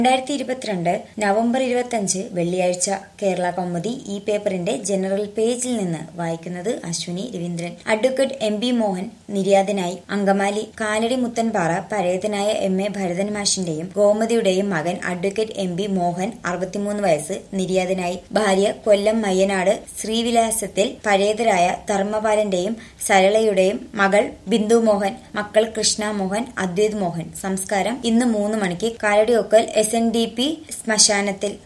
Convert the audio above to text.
രണ്ടായിരത്തി ഇരുപത്തിരണ്ട് നവംബർ ഇരുപത്തിയഞ്ച് വെള്ളിയാഴ്ച കേരള കൗമുദി ഈ പേപ്പറിന്റെ ജനറൽ പേജിൽ നിന്ന് വായിക്കുന്നത് Ashwini Raveendran advocate M B Mohan നിര്യാതനായി അങ്കമാലി കാലടി മുത്തൻപാറ പരേതനായ എം എ ഭരതൻ മാഷിന്റെയും ഗോമതിയുടെയും മകൻ അഡ്വക്കേറ്റ് എം ബി മോഹൻ അറുപത്തിമൂന്ന് വയസ്സ് നിര്യാതനായി ഭാര്യ കൊല്ലം മയ്യനാട് ശ്രീവിലാസത്തിൽ പരേതരായ ധർമ്മപാലന്റെയും സരളയുടെയും മകൾ ബിന്ദു മോഹൻ മക്കൾ കൃഷ്ണ മോഹൻ അദ്വൈത് മോഹൻ സംസ്കാരം ഇന്ന് മൂന്ന് മണിക്ക് Kalady Okkal S N D P ശ്മശാനത്തിൽ